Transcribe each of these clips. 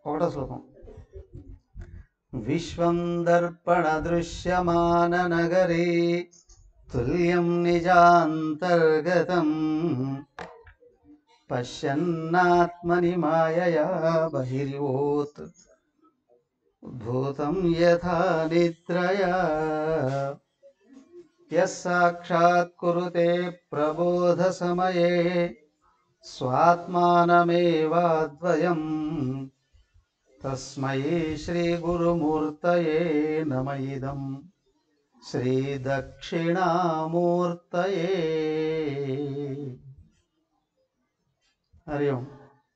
ఒకటో శ్లోకం విశ్వం దర్పణదృశ్యమాననగరే తుల్యం నిజాంతర్గతం పశ్యన్నాత్మని మాయయా బహిర్వోత్ ఉద్భూతం యథా నిద్రయా యः సాక్షాత్ కురుతే ప్రబోధసమయే స్వాత్మానమేవాద్వయం తస్మై శ్రీగురుమూర్తయే నమ ఇదం శ్రీదక్షిణామూర్తయే హరి ఓం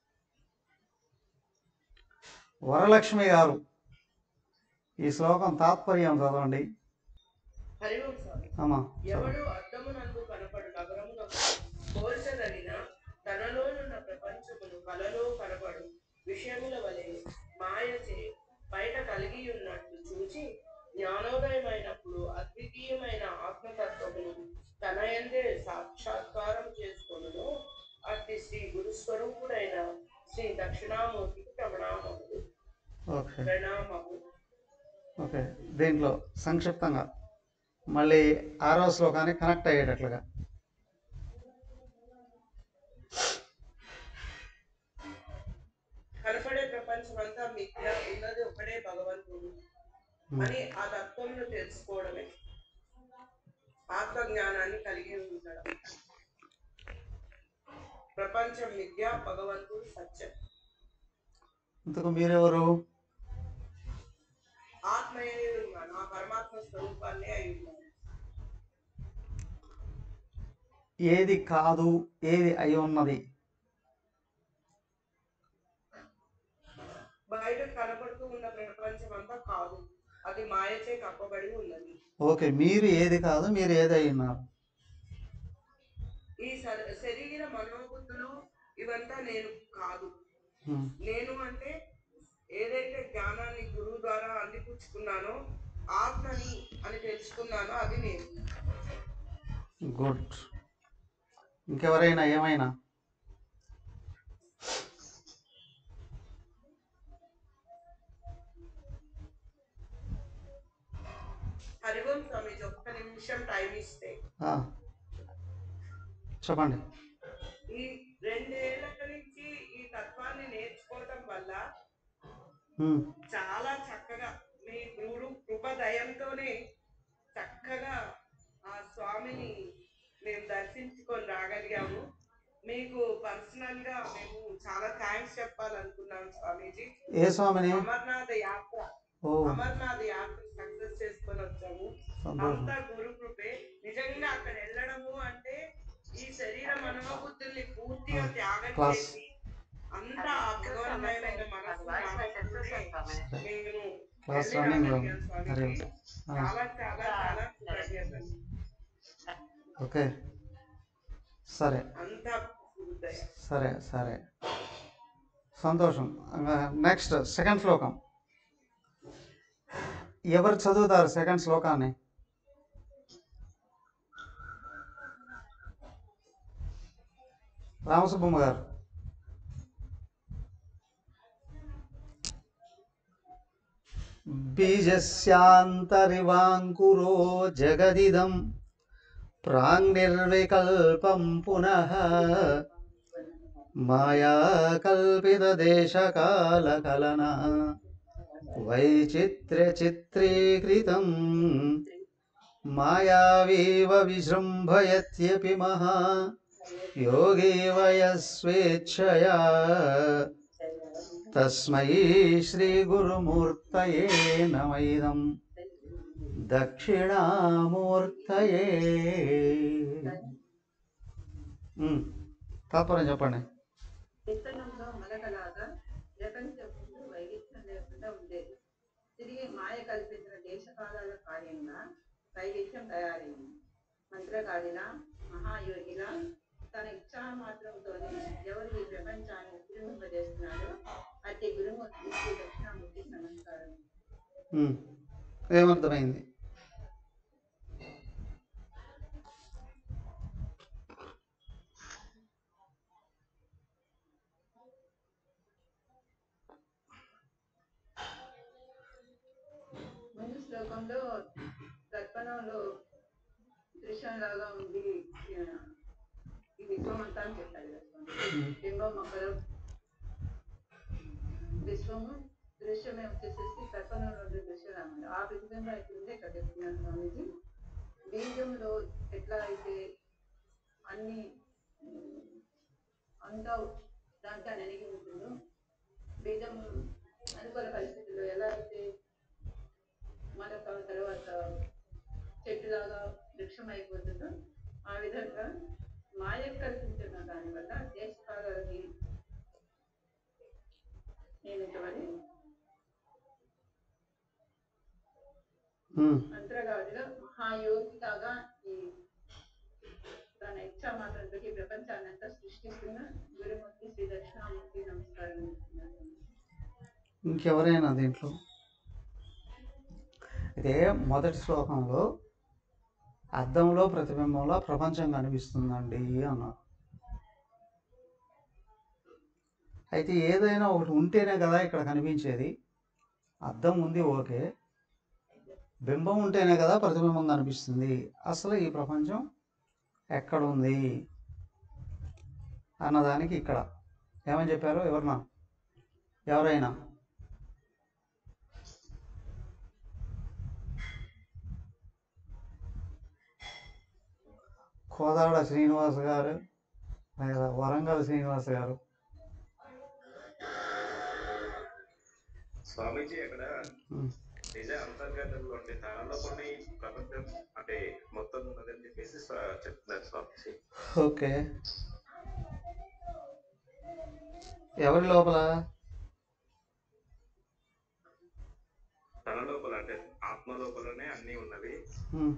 వరలక్ష్మి గారు ఈ శ్లోకం తాత్పర్యం చదవండి హరి ఓం స్వామి అమ్మా ఎవడు అద్దమునందు కనపడు నగరమునకు పోల్చదగిన తనలోనున్న ప్రపంచమును కలలో కనపడు విషయముల వలె మాయచే బయట కలిగి ఉన్నట్లు చూచి జ్ఞానోదయమైనప్పుడు అద్వితీయమైన ఆత్మతత్వమును తన యందే సాక్షాత్కారం చేసుకొనును అట్టి శ్రీ గురుస్వరూపుడైన శ్రీ దక్షిణామూర్తికి ప్రణామములు ఓకే ప్రణామము ఓకే దీంట్లో సంక్షిప్తంగా మళ్ళీ ఆరో శ్లోకానికి కనెక్ట్ అయ్యేటట్లుగా కనపడే ప్రపంచం అంతా మిథ్య ఉన్నది ఒకడే భగవంతుడు అని ఆ తత్వంను తెలుసుకోవడమే ఆత్మజ్ఞానాన్ని కలిగి ఉండడం ప్రపంచం మిథ్య భగవంతుడు సత్యం ఇంతకు మీరెవరు ఆత్మయే ఉన్నాను ఆ పరమాత్మ స్వరూపాన్ని అయి ఉన్నాను ఏది కాదు ఏది అయి ఉన్నది బయట కనపడుతూ ఉన్న ప్రపంచం అంతా కాదు అది మాయచే కప్పబడి ఉన్నది ఓకే మీరు ఏది కాదు మీరు ఏది అయి ఉన్నారు ఈ శర- శరీర మనోబుద్ధులు ఇవంతా నేను కాదు ఉమ్, నేను అంటే ఏదైతే జ్ఞానాన్ని గురువు ద్వారా అందిపుచ్చుకున్నానో ఆత్మని అని తెలుసుకున్నానో అది నేను గుడ్ ఇంకెవరైనా ఏమైనా హరివం స్వామిజీ ఒక్క నిమిషం టైం ఇస్తే ఆ, చెప్పండి ఈ రెండేళ్ల నుంచి ఈ తత్వాన్ని నేర్చుకోవడం వల్ల ఉమ్, చాలా చక్కగా మీ గురు కృప దయంతోనే చక్కగా ఆ స్వామిని మేము దర్శించుకొని రాగలిగాము మీకు పర్సనల్ గా మేము చాలా థ్యాంక్స్ చెప్పాలనుకున్నాం స్వామీజీ ఏ స్వామిని అమర్నాథ్ యాత్ర ఓ అమర్నాథ్ యాత్ర సక్సెస్ చేసుకొని వచ్చాము సంతోషం అంతా గురు కృపే నిజంగా అక్కడ వెళ్ళడము అంటే ఈ శరీర మనోబుద్ధుల్ని పూర్తిగా త్యాగం క్లాస్. చేసి అంతా ఆ భగవన్మయమైన మనస్సు నామస్మరణే మేము క్లాస్ వెళ్ళి రన్నింగ్ రాగలిగాం హరి స్వామీజీ. ఆ, చాలా చాలా చాలా కృతజ్ఞతలు ఓకే సరే అంతా హృదయ సరే సరే సంతోషం నెక్స్ట్ సెకండ్ శ్లోకం ఎవరు చదువుతారు సెకండ్ శ్లోకాన్ని రామసుబ్బమ్మ గారు బీజస్యాంతరివాంకురో జగదిదం ప్రాంగ్నిర్వికల్పం పునః మాయాకల్పితదేశకాలకలన వైచిత్ర్యచిత్రీకృతం మాయావీవ విజృంభయత్యపి మహా యోగి వయస్వేచ్ఛయా తస్మై శ్రీగురుమూర్తయే నమైదం దక్షిణామూర్తయే ఉమ్, తాత్పర్యం చెప్పండి విత్తనంలో మొలకలాగా ప్రపంచంలో వైవిధ్యం లేకుండా ఉండేది తిరిగి మాయ కల్పించిన దేశకాలాల కార్యంగా వైవిధ్యం తయారైంది మంత్రగాడిలా మహాయోగిలా తన ఇచ్చా మాత్రంతోనే ఎవరు ఈ ప్రపంచాన్ని ఉద్యోగింపజేస్తున్నారో అట్టి గురుమూర్తి శ్రీ దక్షిణామూర్తికి నమస్కారం ఉమ్, ఏమర్థమైంది రూపంలో దర్పణంలో దృశ్యంలాగా ఉంది ఆ, ఈ విశ్వం అంతా అని చెప్పారు కదా స్వామి. బింబం అక్కడ విశ్వము దృశ్యమే వచ్చేసేసి దర్పణంలో ఉండే దృశ్యం ఉంది ఆ ప్రతిబింబం అయితే ఉంది ఇక్కడ చెప్తున్నాను స్వామీజీ బీజంలో ఎట్లా అయితే అన్ని ఉమ్, అంతా దాంట్లో అణిగి ఉంటుందో బీజం అనుకూల పరిస్థితుల్లో ఎలా అయితే మరొక తర్వాత చెట్టులాగా వృక్షం అయిపోతుందో ఆ విధంగా మాయ కల్పించిన దానివల్ల దేశకాలకి నేను ఇంతవరకు ఉమ్, అంతర్గాదిలో మహాయోగిలాగా ఈ తన ఇచ్చా మాత్రంతో ఈ ప్రపంచాన్ని అంతా సృష్టిస్తున్న గురుమూర్తి శ్రీ దక్షిణామూర్తి నమస్కారం చేస్తున్నాను. ఇంకెవరైనా దీంట్లో అయితే మొదటి శ్లోకంలో అద్దంలో ప్రతిబింబంలో ప్రపంచం కనిపిస్తుందండి అన్నారు అయితే ఏదైనా ఒకటి ఉంటేనే కదా ఇక్కడ కనిపించేది అద్దం ఉంది ఓకే బింబం ఉంటేనే కదా ప్రతిబింబం కనిపిస్తుంది అసలు ఈ ప్రపంచం ఎక్కడ ఉంది అన్నదానికి ఇక్కడ ఏమని చెప్పారు ఎవరన్నా ఎవరైనా కోదాడ శ్రీనివాస్ గారు లేదా వరంగల్ శ్రీనివాస్ గారు స్వామీజీ అక్కడ ఉమ్, నిజ అంతర్గతంలో అంటే తనలో కొన్ని ప్రపంచం అంటే మొత్తం ఉన్నదని చెప్పేసి స్వ- చెప్తున్నారు స్వామీజీ ఓకే ఎవరి లోపల తన లోపల అంటే ఆత్మ లోపలనే అన్ని ఉన్నవి ఉమ్,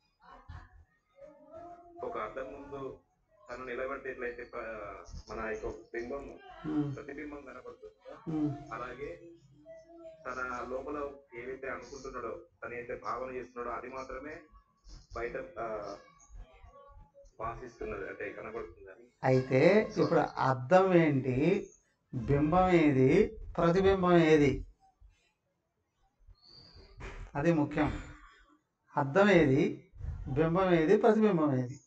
ఒక అర్థం ముందు తను నిలబెట్టేట్లయితే ప్ర- మన యొక్క బింబం ఉమ్, ప్రతిబింబం కనపడుతుందో ఉమ్, అలాగే తన లోపల ఏవైతే అనుకుంటున్నాడో తను ఏదైతే భావన చేస్తున్నాడో అది మాత్రమే బయట ఆ, భాషిస్తున్నది అంటే కనబడుతుందని అయితే ఇప్పుడు అర్థం ఏంటి బింబం ఏది ప్రతిబింబం ఏది అది ముఖ్యం అర్థం ఏది బింబం ఏది ప్రతిబింబం ఏది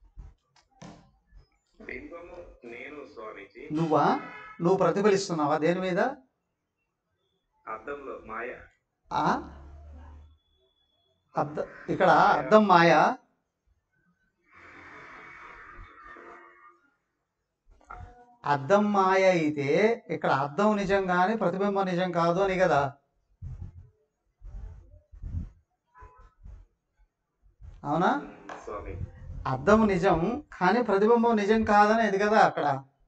బింబము నేను స్వామీజీ నువ్వా నువ్వు ప్రతిఫలిస్తున్నావా దేని మీద అర్థంలో మాయ ఆ అర్థ ఇక్కడ అర్థం మాయ అర్థం మాయ అయితే ఇక్కడ అర్థం నిజం కానీ ప్రతిబింబం నిజం కాదు అని కదా అవునా స్వామి అర్థం నిజం కానీ ప్రతిబింబం నిజం కాదని ఇది కదా అక్కడ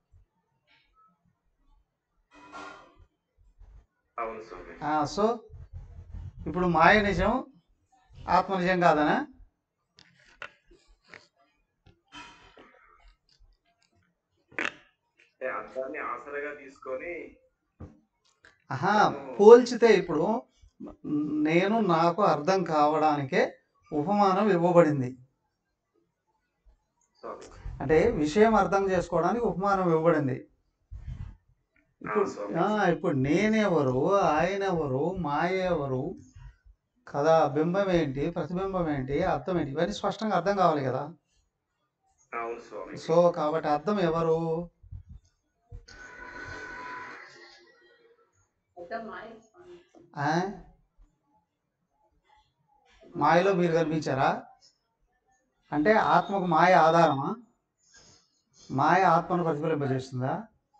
అవును స్వామి ఆ, సో ఇప్పుడు మాయ నిజం ఆత్మ నిజం కాదనా అంటే అర్థాన్ని ఆసరగా తీసుకొని ఆహా పోల్చితే ఇప్పుడు నేను నాకు అర్థం కావడానికే ఉపమానం ఇవ్వబడింది స్వామి అంటే విషయం అర్థం చేసుకోవడానికి ఉపమానం ఇవ్వబడింది ఇప్పుడు ఆ, ఇప్పుడు నేనెవరు ఆయన ఎవరు మాయ ఎవరు కదా బింబం ఏంటి ప్రతిబింబం ఏంటి అర్థం ఏంటి ఇవన్నీ స్పష్టంగా అర్థం కావాలి కదా అవును స్వామి సో కాబట్టి అర్థం ఎవరు పెద్ద మాయ స్వామి. ఆ? మాయలో మీరు కనిపించారా అంటే ఆత్మకు మాయ ఆధారమా మాయ ఆత్మను ప్రతిఫలింపజేస్తుందా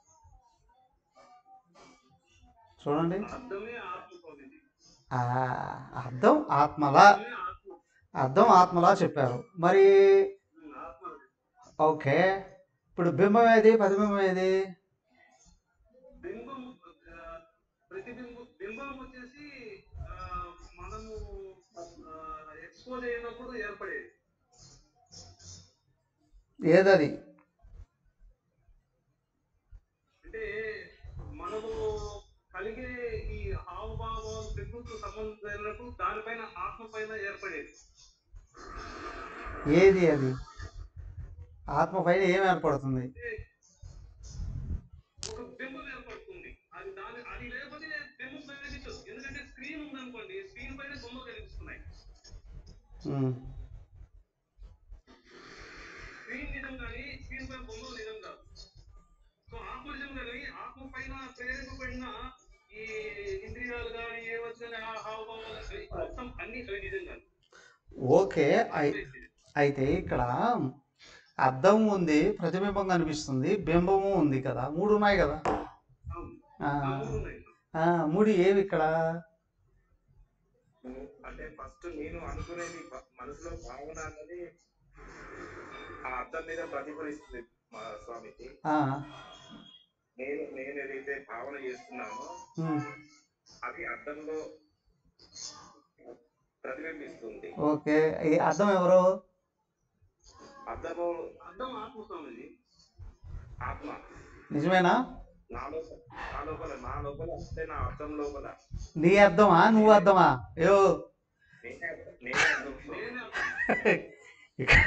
చూడండి అర్థమే ఆత్మ స్వామిజీ ఆ, అర్థం ఆత్మలా అర్థమే ఆత్మ అర్థం ఆత్మలా చెప్పారు మరి ఆత్మ ఓకే ఇప్పుడు బింబం ఏది ప్రతిబింబం ఏది బింబం ఆ, ప్రతిబింబం బింబం వచ్చేసి ఆ, మనము ఎక్స్పోజ్ అయినప్పుడు ఏర్పడేది ఏదది అంటే మనము కలిగే ఈ హావభావాలు ప్రకృతి సంబంధమైనప్పుడు దానిపైన ఆత్మ పైన ఏర్పడేది ఏది అది ఆత్మ పైన ఏం ఏర్పడుతుంది అంటే ఒక బింబం ఏర్పడుతుంది అది దాని అది లేకపోతే బింబం కనిపించదు ఎందుకంటే స్క్రీన్ ఉందనుకోండి స్క్రీన్ పైన బొమ్మలు కనిపిస్తున్నాయి ఉమ్, స్క్రీన్ నిజం కానీ స్క్రీన్ పైన బొమ్మలు నిజం కాదు సో ఆత్మ నిజం కానీ ఆత్మ పైన ప్రేరేపబడిన ఈ ఇంద్రియాలు కానీ ఏ వచ్చిన హావభావాలు అవి మొత్తం అన్ని అవి నిజం కాదు ఓకే అయి- అయితే ఇక్కడ అద్దం ఉంది ప్రతిబింబం కనిపిస్తుంది బింబము ఉంది కదా మూడు ఉన్నాయి కదా అవును. ఆ, ఆ మూడు ఉన్నాయి. ఆ, మూడు ఏవి ఇక్కడ అంటే ఫస్ట్ నేను అనుకునేది ప- మనసులో భావన అన్నది ఆ అర్థం మీద ప్రతిఫలిస్తుంది మా స్వామికి ఆ, నేను నేను ఏదైతే భావన చేస్తున్నానో ఉమ్, అది అర్థంలో ప్రతిబింబిస్తుంది ఓకే ఈ అద్దం ఎవరు అర్థము అర్థం ఆత్మ స్వామిజీ ఆత్మ నిజమేనా నా లోపల నా లోపల నా లోపల అంటే నా అర్థం లోపల నీ అర్థమా నువ్వు అర్థమా యో నేనే అర్థం- నేనే అర్థం స్వామి. నేనే అర్థం.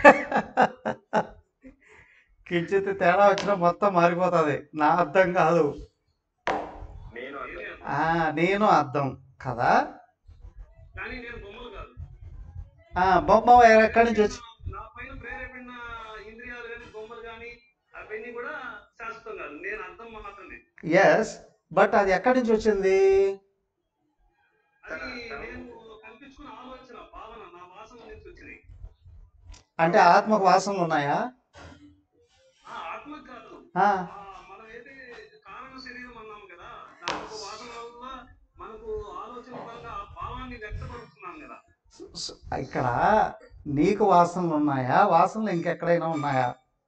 కించిత్ తేడా వచ్చినా మొత్తం మారిపోతుంది నా అర్థం కాదు నేను నేనే అర్థం అర్థం. ఆ నేను అర్థం కదా కానీ నేను బొమ్మలు కాదు ఆ బొమ్మ ఎక్కడి నుంచి వచ్చి నా పైన ప్రేరేపడిన ఇంద్రియాలు కానీ బొమ్మలు కానీ అవన్నీ కూడా శాశ్వతం కాదు నేను అర్థం మాత్రమే ఎస్ బట్ అది ఎక్కడి నుంచి వచ్చింది అది నేను కల్పించుకున్న ఆలోచన భావన నా వాసన నుంచి వచ్చినాయి అంటే ఆత్మకు వాసనలు ఉన్నాయా ఆ ఆత్మకు కాదు ఆ, ఆ మనం ఏది కారణ శరీరం అన్నాం కదా దానికి వాసన వల్ల మనకు ఆలోచన పరంగా ఆ భావాన్ని వ్యక్తపరుస్తున్నాం కదా స- ఇక్కడ నీకు వాసనలు ఉన్నాయా వాసనలు ఇంకెక్కడైనా ఉన్నాయా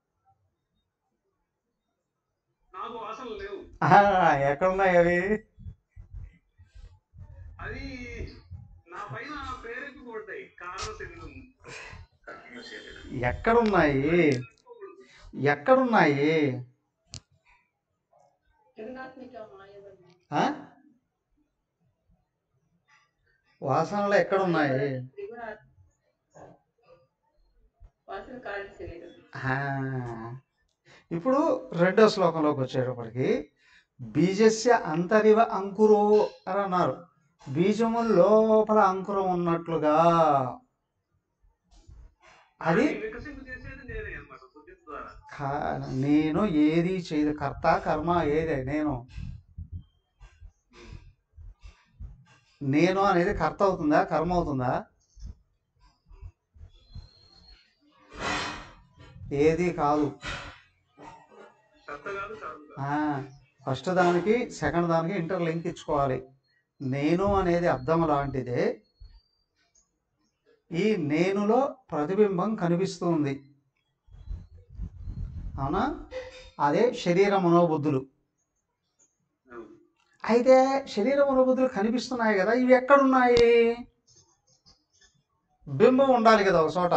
నాకు వాసనలు లేవు ఆ, ఎక్కడున్నాయి అవి అది నా పైన ప్రేరేపింపబడ్డాయి కారణ శరీరం ఎక్కడున్నాయి ఎక్కడున్నాయి త్రిగుణాత్మిక మాయవరం ఆ? వాసనలు ఎక్కడున్నాయి త్రిగుణాత్మ వాసన కారణ శరీరం ఆ, ఇప్పుడు రెండో శ్లోకంలోకి వచ్చేటప్పటికి బీజస్య అంతరివ అంకురో అని అన్నారు బీజము లోపల అంకురం ఉన్నట్లుగా అది వికసింపు చేసేది నేనే అన్నమాట బుద్ధి ద్వారా కా- నేను ఏది చేయదు కర్త కర్మ ఏదే నేను నేను అనేది కర్త అవుతుందా కర్మ అవుతుందా ఏది కాదు కర్త కాదు కాదు కాదు. ఆ, ఫస్ట్ దానికి సెకండ్ దానికి ఇంటర్ లింక్ ఇచ్చుకోవాలి నేను అనేది అర్థం లాంటిదే ఈ నేనులో ప్రతిబింబం కనిపిస్తుంది అవునా అదే శరీర మనోబుద్ధులు అవును. అయితే శరీర మనోబుద్ధులు కనిపిస్తున్నాయి కదా ఇవి ఎక్కడున్నాయి బింబం ఉండాలి కదా ఒక చోట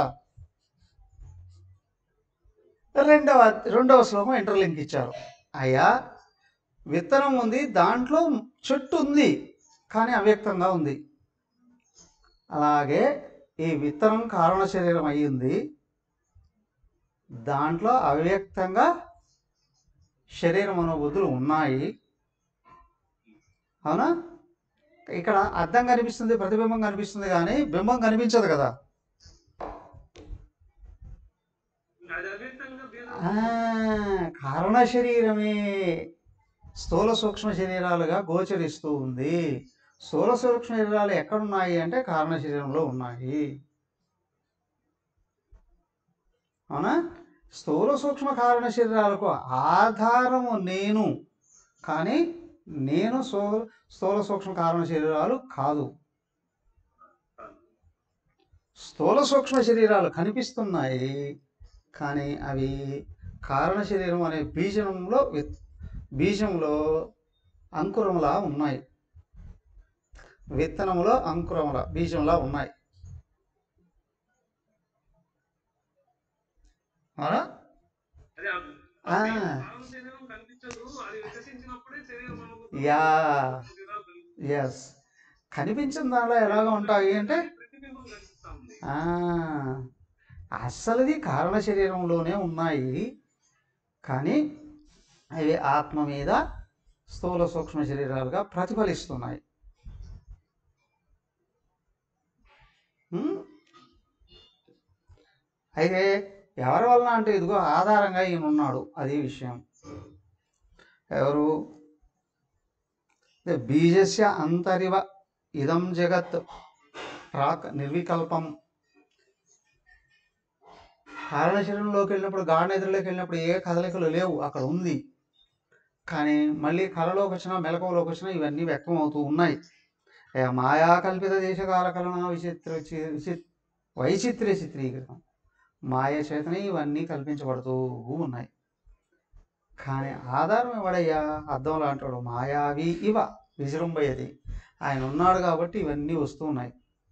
రెండవ రెండవ శ్లోకం ఇంటర్లింక్ ఇచ్చారు అయ్యా విత్తనం ఉంది దాంట్లో చెట్టు ఉంది కానీ అవ్యక్తంగా ఉంది అలాగే ఈ విత్తనం కారణ శరీరం అయ్యింది దాంట్లో అవ్యక్తంగా శరీర మనోబుద్ధులు ఉన్నాయి అవునా ఇక్కడ అర్థం కనిపిస్తుంది ప్రతిబింబం కనిపిస్తుంది కానీ బింబం కనిపించదు కదా అది అవ్యక్తంగా భేదం ఆ, కారణ శరీరమే స్థూల సూక్ష్మ శరీరాలుగా గోచరిస్తూ ఉంది స్థూల సూక్ష్మ శరీరాలు ఎక్కడున్నాయి అంటే కారణ శరీరంలో ఉన్నాయి అవునా స్థూల సూక్ష్మ కారణ శరీరాలకు ఆధారము నేను కానీ నేను సో స్థూల సూక్ష్మ కారణ శరీరాలు కాదు స్థూల సూక్ష్మ శరీరాలు కనిపిస్తున్నాయి కానీ అవి కారణ శరీరం అనే బీజంలో విత్- బీజంలో అంకురంలా ఉన్నాయి విత్తనంలో అంకురంలా బీజంలా ఉన్నాయి అవునా అదే ఆ- ఆ. ఆ కారణ శరీరం కనిపించదు అది వికసించినప్పుడే శరీరం అనుభూతి యా. శరీరాలు కనిపిస్తాయి. ఎస్ కనిపించిన దాంట్లో ఎలాగ ఉంటాయి అంటే ప్రతిబింబం కనిపిస్తా ఉంది ఆ, అస్సలుది కారణ శరీరంలోనే ఉన్నాయి కానీ అవి ఆత్మ మీద స్థూల సూక్ష్మ శరీరాలుగా ప్రతిఫలిస్తున్నాయి ఉం? అయితే ఎవరి వలన అంటే ఇదిగో ఆధారంగా ఈయన ఉన్నాడు అది విషయం ఎవరు అదే బీజస్య అంతరివ ఇదం జగత్ ప్రాక్ నిర్వికల్పం కారణ శరీరంలోకి వెళ్ళినప్పుడు గాఢ నిద్రలోకి వెళ్ళినప్పుడు ఏ కదలికలు లేవు అక్కడ ఉంది కానీ మళ్ళీ కళలోకి వచ్చినా మెలకువలోకి వచ్చినా ఇవన్నీ వ్యక్తం అవుతూ ఉన్నాయి ఏ మాయా కల్పిత దేశకాల కలన విచిత్ర చి- విచి- వైచిత్ర్య చిత్రీకరణం మాయ చేతనే ఇవన్నీ కల్పించబడుతూ ఉన్నాయి కానీ ఆధారం ఎవడయ్యా అర్థం లాంటాడు మాయావి ఇవ విజృంభయది ఆయన ఉన్నాడు కాబట్టి ఇవన్నీ వస్తూ ఉన్నాయి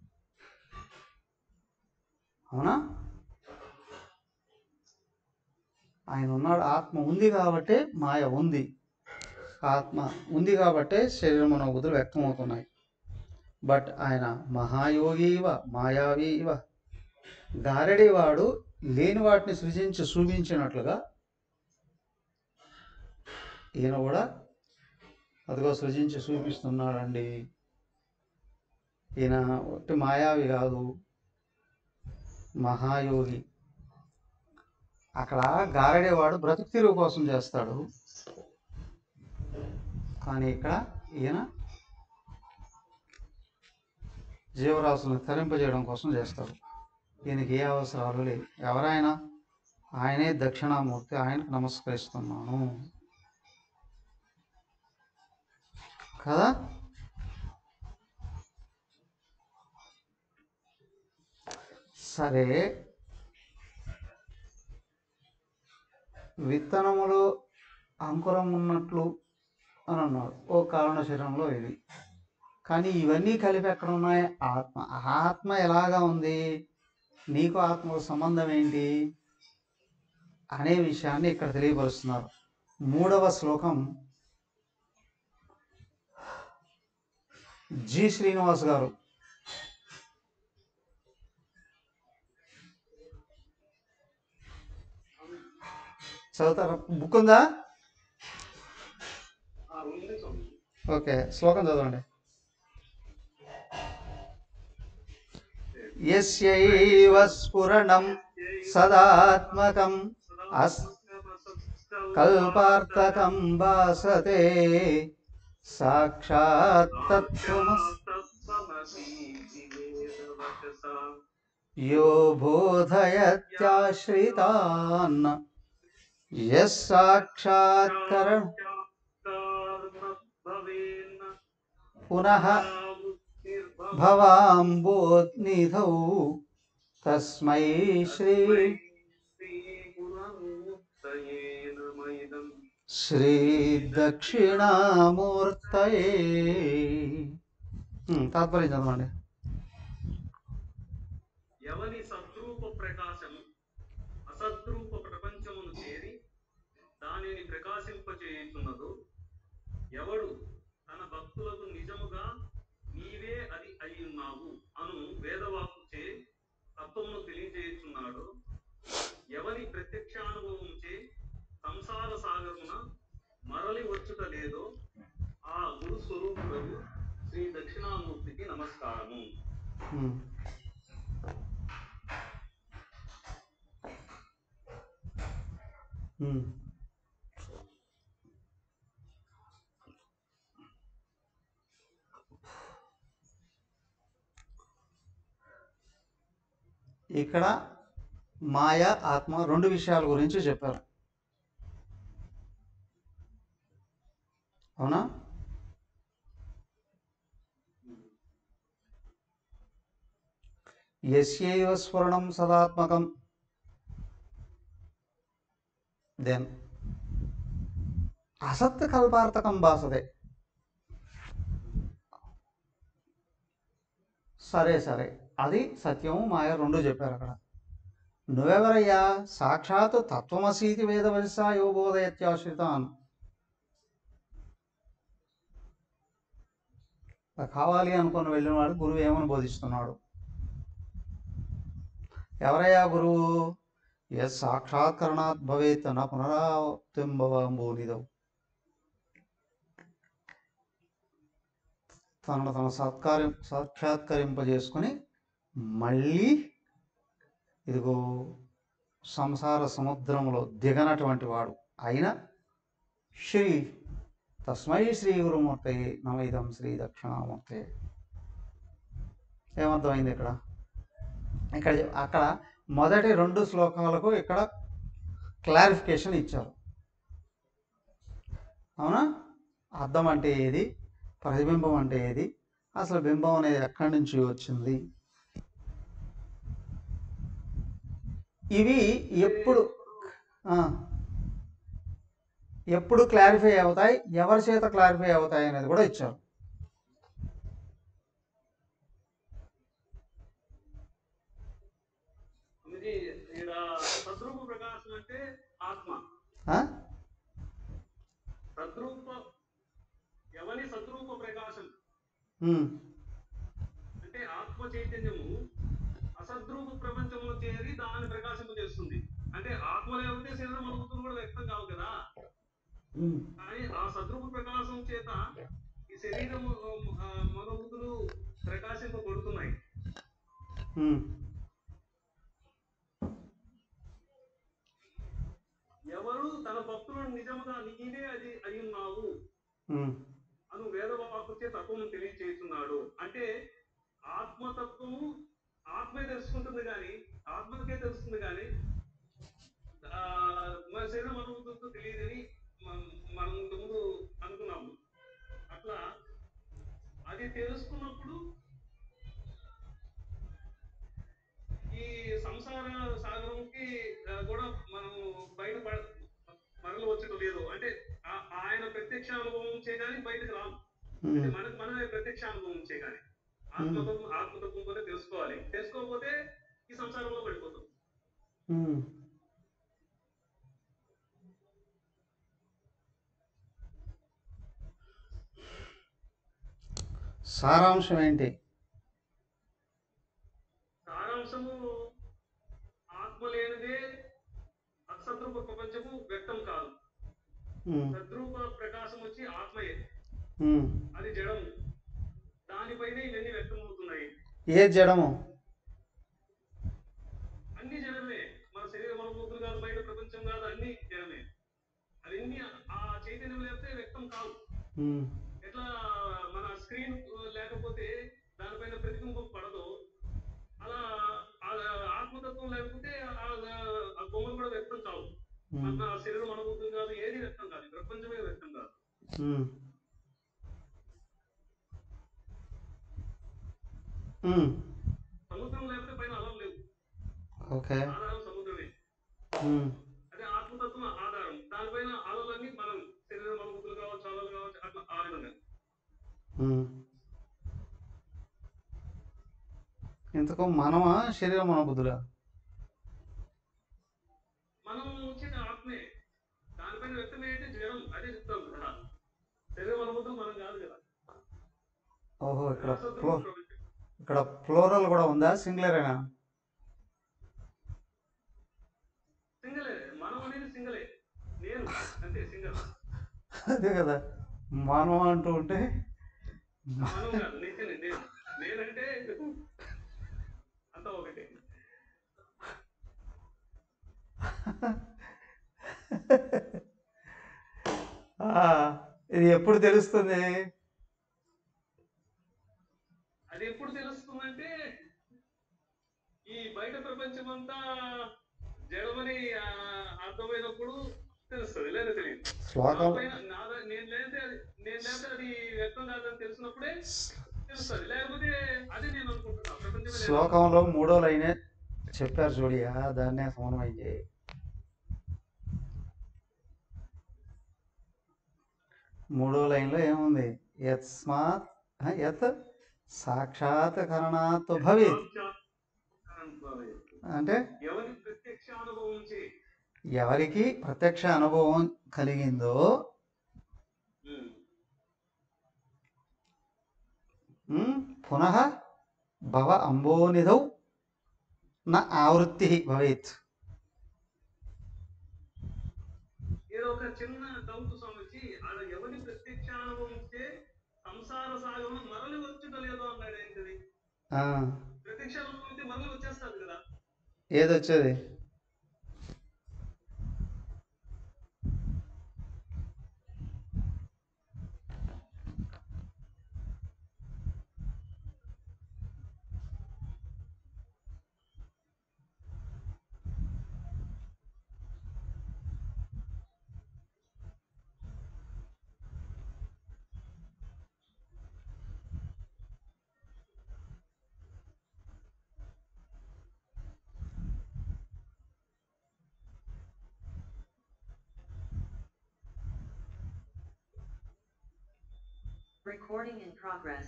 అవునా ఆయన ఉన్నాడు ఆత్మ ఉంది కాబట్టే మాయ ఉంది ఆత్మ ఉంది కాబట్టే శరీరం అనుభూతులు వ్యక్తం అవుతున్నాయి బట్ ఆయన మహాయోగి ఇవ మాయావి ఇవ గారడేవాడు లేని వాటిని సృజించి చూపించినట్లుగా ఈయన కూడా అదిగో సృజించి చూపిస్తున్నాడండి ఈయన ఒట్టి మాయావి కాదు మహాయోగి అక్కడ గారడేవాడు బ్రతుకు తిరుగు కోసం చేస్తాడు కానీ ఇక్కడ ఈయన జీవరాశులను తరింపజేయడం కోసం చేస్తాడు ఈయనకి ఏ అవసరాలు లేవు ఎవరైనా ఆయనే దక్షిణామూర్తి ఆయనకు నమస్కరిస్తున్నాను కదా సరే విత్తనములో అంకురం ఉన్నట్లు అని అన్నాడు ఓ కారణ శరీరంలో ఇది కానీ ఇవన్నీ కలిపి ఎక్కడ ఉన్నాయి ఆత్మ ఆత్మ ఎలాగా ఉంది నీకు ఆత్మకు సంబంధం ఏంటి అనే విషయాన్ని ఇక్కడ తెలియపరుస్తున్నారు మూడవ శ్లోకం జి శ్రీనివాస్ గారు చదువుతారా బుక్ ఉందా ఆ ఉంది స్వామి ఓకే శ్లోకం చదవండి యస్యైవ స్ఫురణం సదాత్మకం అస్ కల్పార్థకం భాసతే సాక్షాత్ తత్వమస్ యో బోధయత్యాశ్రితాన్ యస్ సాక్షాత్కర పునః భవాంబోనిధౌ తస్మై శ్రీ శ్రీ దక్షిణామూర్తయే హ్మ్, తాత్పర్యం చదవండి ఎవని సద్రూప ప్రకాశం అసద్రూప ప్రపంచమును చేరి దానిని ప్రకాశింపచేయుచున్నదో ఎవడు తన భక్తులకు నిజముగా నీవే అది అయి ఉన్నావు అను వేదవాక్కుచే తత్వమును తెలియజేయుచున్నాడు ఎవని ప్రత్యక్షానుభవంచే సంసార సాగరమున మరలి వచ్చుట లేదో ఆ గురు స్వరూపులకు శ్రీ దక్షిణామూర్తికి నమస్కారము హ్మ్. హ్మ్. ఇక్కడ మాయ ఆత్మ రెండు విషయాల గురించి చెప్పారు అవునా యస్యైవ స్ఫురణం సదాత్మకం దెన్ అసత్ కల్పార్థకం భాసతే సరే సరే అది సత్యము మాయ రెండు చెప్పారు అక్కడ నువ్వెవరయ్యా సాక్షాత్ తత్వమసీతి వేదవశా యోగోదయత్యాశ్రితాన్ కావాలి అనుకుని వెళ్ళిన వాడు గురువు ఏమని బోధిస్తున్నాడు ఎవరయ్యా గురువు ఎస్ సాక్షాత్కరణాత్ భవేత్ నా పునరావృతింభవంబోనిదం తనను తన సత్కార్యం సాక్షాత్కరింపజేసుకొని మళ్ళీ ఇదిగో సంసార సముద్రంలో దిగనటువంటి వాడు అయిన శ్రీ తస్మై శ్రీ గురుమూర్తి నమైదం శ్రీ దక్షిణామూర్తి ఏమర్థమైంది ఇక్కడ ఇక్కడ అక్కడ మొదటి రెండు శ్లోకాలకు ఇక్కడ క్లారిఫికేషన్ ఇచ్చారు అవునా అర్థం అంటే ఏది ప్రతిబింబం అంటే ఏది అసలు బింబం అనేది ఎక్కడి నుంచి వచ్చింది ఇవి ఎప్పుడు ఆ, ఎప్పుడు క్లారిఫై అవుతాయి ఎవరి చేత క్లారిఫై అవుతాయి అనేది కూడా ఇచ్చారు ఇది ఈడ సద్రూప ప్రకాశం అంటే ఆత్మ ఆ? సద్రూప ఎవరి సద్రూప ప్రకాశం ఉమ్, అంటే ఆత్మ చైతన్యము అసద్రూప ప్రపంచంలో చేరి దాన్ని ప్రకాశింప చేస్తుంది అంటే ఆత్మ లేకపోతే శరీరం అనుభూతులు కూడా వ్యక్తం కావు కదా ఉమ్, కానీ ఆ సద్రూప ప్రకాశం చేత ఈ శరీరము ఆ, మనోబుద్ధులు ప్రకాశింపబడుతున్నాయి ఉమ్, ఎవరు తన భక్తులను నిజముగా నీవే అది అయి ఉన్నావు ఉమ్, అను వేదవాకుచే తత్వము తెలియచేస్తున్నాడు అంటే ఆత్మతత్వము ఆత్మే తెలుసుకుంటుంది కానీ ఆత్మకే తెలుస్తుంది కానీ ఆ, మన శరీరం అనుభూతులతో తెలియదని మనం మనం ఇంతకుముందు అనుకున్నాము అట్లా అది తెలుసుకున్నప్పుడు ఈ సంసార సాగరంకి ఆ, కూడా మనం బయట మరలు వచ్చటం లేదు అంటే ఆ- ఆయన ప్రత్యక్ష అనుభవం చేయగానే బయటకు రాము అంటే ఉమ్, మనకు మనమే ప్రత్యక్ష అనుభవం చేయగానే ఆత్మతత్వం ఆత్మతత్వం కూడా తెలుసుకోవాలి తెలుసుకోకపోతే ఈ సంసారంలో పడిపోతాం ఉమ్. సారాంశం ఏంటి సారాంశము ఆత్మ లేనిదే అసద్రూప ప్రపంచము వ్యక్తం కాదు ఉమ్, సద్రూప ప్రకాశం వచ్చి ఆత్మయే ఉమ్. అది జడము దానిపైనే ఇవన్నీ వ్యక్తం అవుతున్నాయి ఏ జడము అన్ని జడమే మన శరీరం అనుభూతులు కాదు బయట ప్రపంచం కాదు అన్ని జడమే అవన్నీ ఆ చైతన్యం లేకపోతే వ్యక్తం కావు ఉమ్, ఎట్లా మన స్క్రీన్ లేకపోతే దానిపైన ప్రతిబింబం పడదు అలా ఆ ఆత్మతత్వం లేకపోతే ఆ ఆ బొమ్మలు కూడా వ్యక్తం కావు ఉమ్, మన శరీరం అనుభూతం కాదు ఏది వ్యక్తం కాదు ఈ ప్రపంచమే వ్యక్తం కాదు ఉమ్. ఉమ్, సముద్రం లేకపోతే పైన అలం లేవు ఓకే ఆధారం సముద్రమే ఉమ్, అదే ఆత్మతత్వం ఆధారం దానిపైన అలలన్నీ మనం శరీరం అనుభూతులు కావచ్చు అలలు కావచ్చు అట్లా ఆ విధంగా ఉమ్. ఇంతకు మనమా శరీరం మన బుద్ధులా మనం వచ్చిన ఆత్మే దానిపైన వ్యక్తమయ్యేది జడం అదే చెప్తాం కదా శరీరం అనుభూతులు మనం కాదు కదా ఓహో ఇక్కడ అసద్రూప ఫ్లో ప్రపంచం. ఇక్కడ ఫ్లోరల్ కూడా ఉందా సింగులరేనా సింగలే మనం అనేది సింగలే నేను అంతే సింగల్ అదే కదా మనం అంటూ ఉంటే మనం కాదు నేను నేను నేనంటే అంతా ఒకటే ఆ, ఇది ఎప్పుడు తెలుస్తుంది అది ఎప్పుడు తెలుస్తుందంటే ఈ బయట ప్రపంచం అంతా జడమని ఆ, అర్థమైనప్పుడు తెలుస్తుంది లేదా తెలియదు శ్లోకం నాపైన నాద- నేను లేకపోతే అది నేను లేకపోతే అది వ్యక్తం కాదని తెలిసినప్పుడే తెలుస్తుంది లేకపోతే అదే నేను అనుకుంటున్నా ప్రపంచమే లేదు. శ్లోకంలో మూడో లైనే చెప్పారు చూడియా దాన్నే సమన్వయం చేయి మూడో లైన్లో ఏముంది యత్స్మాత్ ఆ, యత్ సాక్షాత్కరణాత్ భవేత్ అంటే ఎవరి ప్రత్యక్ష అనుభవం చే ఎవరికి ప్రత్యక్ష అనుభవం కలిగిందో ఉమ్. ఉమ్, పునః భవ అంబోనిధౌ న ఆవృత్తి భవేత్ ఏదో ఒక చిన్న డౌట్ స్వామిజీ అది ఎవరి ప్రత్యక్ష అనుభవం చే సంసార సంసార సాగరం మరలి వచ్చుట లేదో అన్నాడు ఏంటిది ఆ, ప్రత్యక్ష అనుభవం అయితే మరలి వచ్చేస్తుంది కదా ఏది వచ్చేది Recording in progress.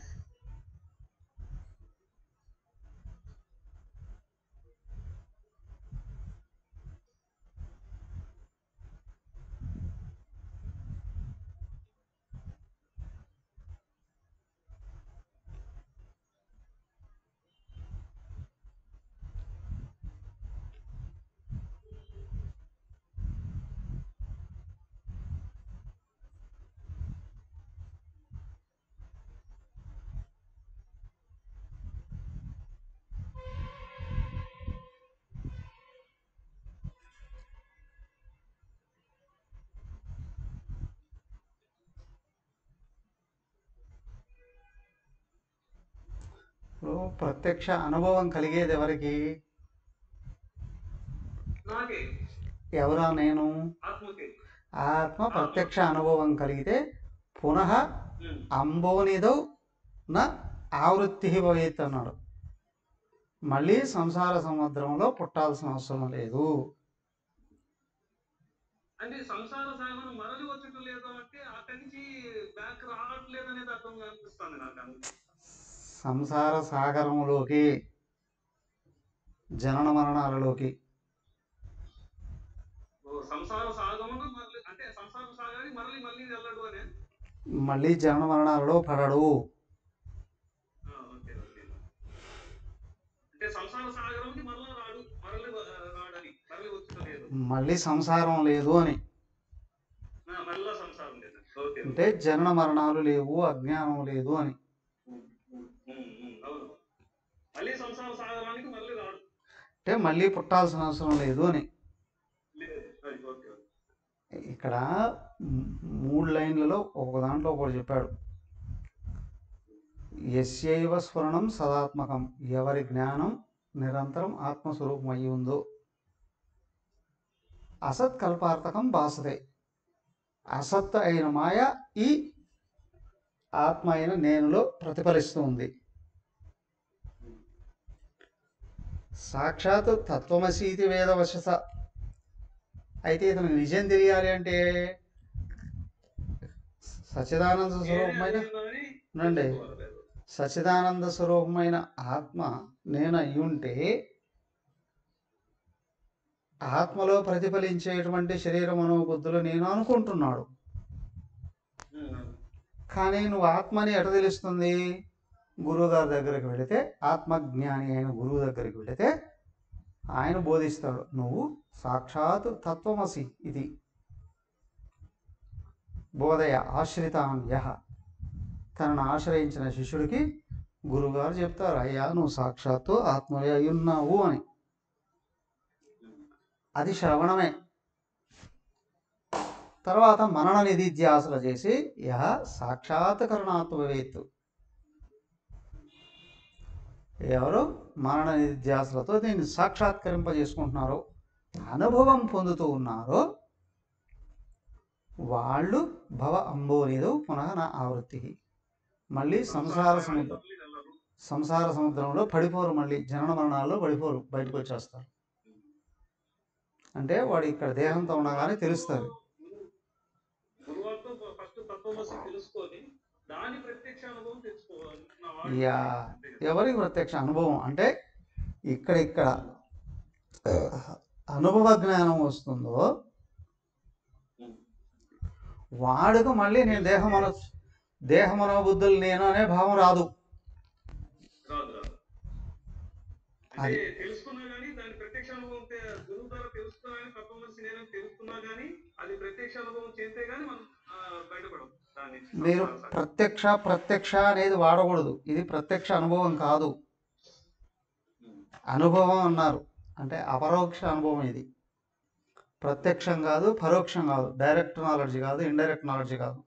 ఇప్పుడు ప్రత్యక్ష అనుభవం కలిగేది ఎవరికి నాకే ఎవరా నేను ఆత్మకి ఆత్మ ప్రత్యక్ష అనుభవం కలిగితే పునః ఉమ్. అంబోనిదో నా ఆవృత్తి భవేత్ అన్నాడు మళ్ళీ సంసార సముద్రంలో పుట్టాల్సిన అవసరం లేదు అంటే సంసార సాగరం మరలి వచ్చటం లేదు అంటే అక్కడి నుంచి బ్యాక్ రావట్లేదు అనేది అర్థం అనిపిస్తుంది నాకు అందుకే. సంసార సాగరంలోకి జనన మరణాలలోకి ఓ సంసార సాగమును మరలి అంటే సంసార సాగానికి మరలి మళ్ళీ వెళ్ళడు అనే మళ్ళీ జనన మరణాలలో పడడు ఆ, ఓకే ఓకే అంటే సంసార సాగరంకి మరలా రాడు మరలి వ- రాడని మరలి వచ్చటం లేదు మళ్ళీ సంసారం లేదు అని ఆ, మరలా సంసారం లేదు ఓకే అంటే జనన మరణాలు లేవు అజ్ఞానం లేదు అని ఉమ్, ఉమ్, అవును మళ్ళీ సంసార సాగరానికి మళ్ళీ రాడు అంటే మళ్ళీ పుట్టాల్సిన అవసరం లేదు అని లేదు అది ఓకే ఓకే ఇక్కడ మ్- మూడు లైన్లలో ఒక దాంట్లో ఒకటి చెప్పాడు ఎస్యైవ స్ఫురణం సదాత్మకం ఎవరి జ్ఞానం నిరంతరం ఆత్మస్వరూపం అయి ఉందో అసత్ కల్పార్థకం భాసతే అసత్ అయిన మాయ ఈ ఆత్మ అయిన నేనులో ప్రతిఫలిస్తూ ఉంది సాక్షాత్ తత్వమసీతి వేదవశస అయితే ఇతనికి నిజం తెలియాలి అంటే సచిదానంద స్వరూపమైన నండి సచిదానంద స్వరూపమైన ఆత్మ నేను అయ్యుంటే ఆత్మలో ప్రతిఫలించేటువంటి శరీర మనోబుద్ధులు నేను అనుకుంటున్నాడు కానీ నువ్వు ఆత్మని ఎట తెలుస్తుంది గురువుగారి దగ్గరికి వెళితే ఆత్మజ్ఞాని అయిన గురువు దగ్గరికి వెళితే ఆయన బోధిస్తాడు నువ్వు సాక్షాత్ తత్వమసి ఇది బోధయ ఆశ్రితాన్ యహ తనను ఆశ్రయించిన శిష్యుడికి గురువుగారు చెప్తారు అయ్యా నువ్వు సాక్షాత్తు ఆత్మవే అయి ఉన్నావు అని అది శ్రవణమే తర్వాత మనన నిధిధ్యాసలు చేసి యహ సాక్షాత్కరణాత్మవేత్తు ఎవరు మరణ నిధ్యాసలతో దీన్ని సాక్షాత్కరింపజేసుకుంటున్నారో అనుభవం పొందుతూ ఉన్నారో వాళ్ళు భవ అంబోనిదు పునః నా ఆవృత్తికి మళ్ళీ సంసార సముద్రం సంసార సముద్రంలో పడిపోరు మళ్ళీ జనన మరణాల్లో పడిపోరు బయటకు వచ్చేస్తారు అంటే వాడు ఇక్కడ దేహంతో ఉండగానే తెలుస్తుంది గురువారితో ఫస్ట్ తత్వమసి తెలుసుకొని దాని ప్రత్యక్ష అనుభవం తెచ్చుకోవాలి నా వాడు. యా ఎవరికి ప్రత్యక్ష అనుభవం అంటే ఇక్కడ ఇక్కడ అనుభవ జ్ఞానం వస్తుందో వాడుకు మళ్ళీ నేను దేహమన దేహమనోబుద్ధులు నేను అనే భావం రాదు రాదు రాదు అంటే అది. తెలుసుకున్నా గానీ దాని ప్రత్యక్ష అనుభవం తే- గురువు ద్వారా తెలుసుకున్నా కానీ తత్వమసి నేను తెలుసుకున్నా గానీ అది ప్రత్యక్ష అనుభవం చేస్తే గానీ మనం ఆ, బయటపడం దాన్ని మీరు సంసారం. ప్రత్యక్ష ప్రత్యక్ష అనేది వాడకూడదు ఇది ప్రత్యక్ష అనుభవం కాదు అనుభవం అన్నారు అంటే అపరోక్ష అనుభవం ఇది ప్రత్యక్షం కాదు పరోక్షం కాదు డైరెక్ట్ నాలెడ్జ్ కాదు ఇండైరెక్ట్ నాలెడ్జ్ కాదు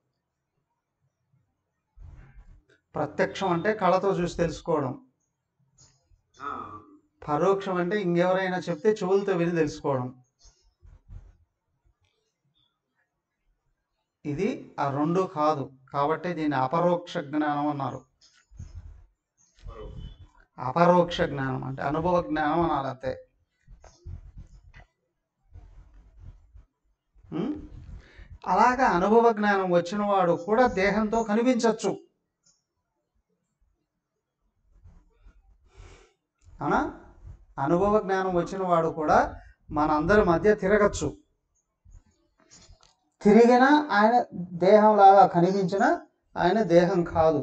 ప్రత్యక్షం అంటే కళతో చూసి తెలుసుకోవడం ఆ, పరోక్షం అంటే ఇంకెవరైనా చెప్తే చెవులతో విని తెలుసుకోవడం ఇది ఆ రెండు కాదు కాబట్టి దీన్ని అపరోక్ష జ్ఞానం అన్నారు పరోక్షం. అపరోక్ష జ్ఞానం అంటే అనుభవ జ్ఞానం అనాలి అంతే ఉం? అలాగా అనుభవ జ్ఞానం వచ్చిన వాడు కూడా దేహంతో కనిపించవచ్చు అవునా అనుభవ జ్ఞానం వచ్చిన వాడు కూడా మనందరి మధ్య తిరగచ్చు తిరిగిన ఆయన దేహంలాగా కనిపించిన ఆయన దేహం కాదు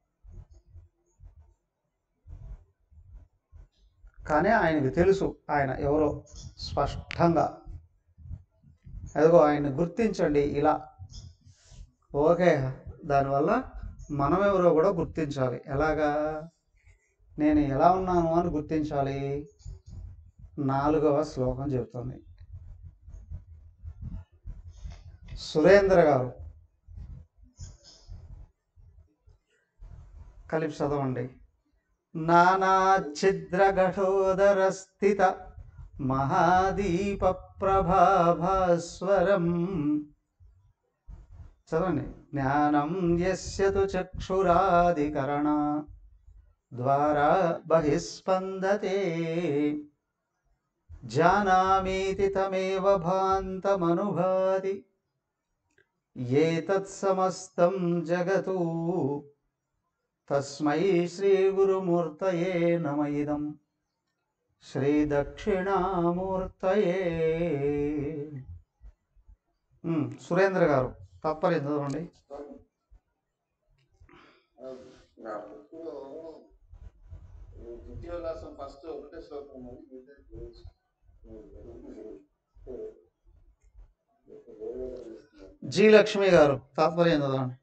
కానీ ఆయనకు తెలుసు ఆయన ఎవరో స్పష్టంగా అదిగో ఆయన్ని గుర్తించండి ఇలా ఓకే దానివల్ల మనం ఎవరో కూడా గుర్తించాలి ఎలాగా నేను ఎలా ఉన్నాను అని గుర్తించాలి నాలుగవ శ్లోకం చెబుతుంది సురేంద్ర గారు కలిపి చదవండి నానాఛిద్రఘటోదర స్థిత మహాదీప ప్రభాభాస్వరం చదవండి జ్ఞానం యస్య తు చక్షురాదికరణ ద్వారా బహిస్పందతే జానామీతి తమేవ భాంతమనుభాతి ఏతత్సమస్తం జగతు తస్మై శ్రీగురుమూర్తయే నమ ఇదం శ్రీదక్షిణామూర్తయే ఉమ్, సురేంద్ర గారు తప్పలేదు చదవండి నా బుక్లో ద్వితీయోల్లాసం ఫస్ట్ ఒకటే శ్లోకం ఉంది మిగతా గురించి. జి లక్ష్మి గారు తాత్పర్యం చదవండి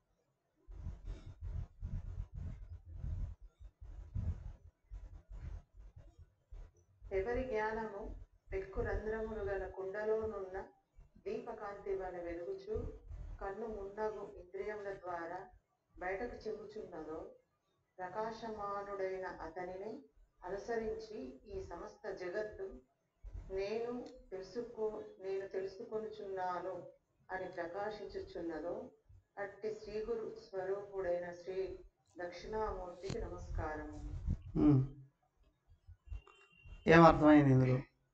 ఎవరి జ్ఞానము పెక్కు రంధ్రములు గల కుండలోనున్న దీపకాంతి వల వెలుగుచు కన్ను మున్నగు ఇంద్రియముల ద్వారా బయటకు చెబుచున్నదో ప్రకాశమానుడైన అతనిని అనుసరించి ఈ సమస్త జగత్తు నేను తెలుసుకో నేను తెలుసుకొనుచున్నాను అని ప్రకాశించుచున్నదో అట్టి శ్రీగురు స్వరూపుడైన శ్రీ దక్షిణామూర్తికి నమస్కారము ఉమ్. ఏమర్థమైంది ఇందులో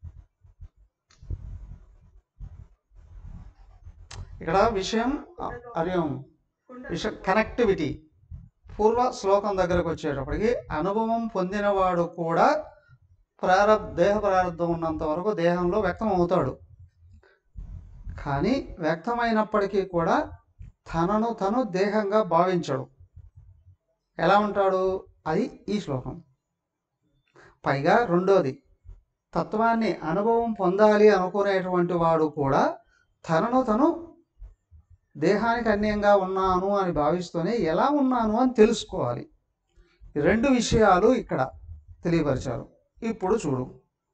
ఇక్కడ విషయం అర్యం విషయం కనెక్టివిటీ పూర్వ శ్లోకం దగ్గరకు వచ్చేటప్పటికి అనుభవం పొందినవాడు కూడా ప్రారబ్ దేహ ప్రారంధం ఉన్నంత వరకు దేహంలో వ్యక్తం అవుతాడు కానీ వ్యక్తమైనప్పటికీ కూడా తనను తను దేహంగా భావించడు ఎలా ఉంటాడు అది ఈ శ్లోకం పైగా రెండోది తత్వాన్ని అనుభవం పొందాలి అనుకునేటువంటి వాడు కూడా తనను తను దేహానికి అన్యంగా ఉన్నాను అని భావిస్తూనే ఎలా ఉన్నాను అని తెలుసుకోవాలి ఈ రెండు విషయాలు ఇక్కడ తెలియపరిచారు ఇప్పుడు చూడు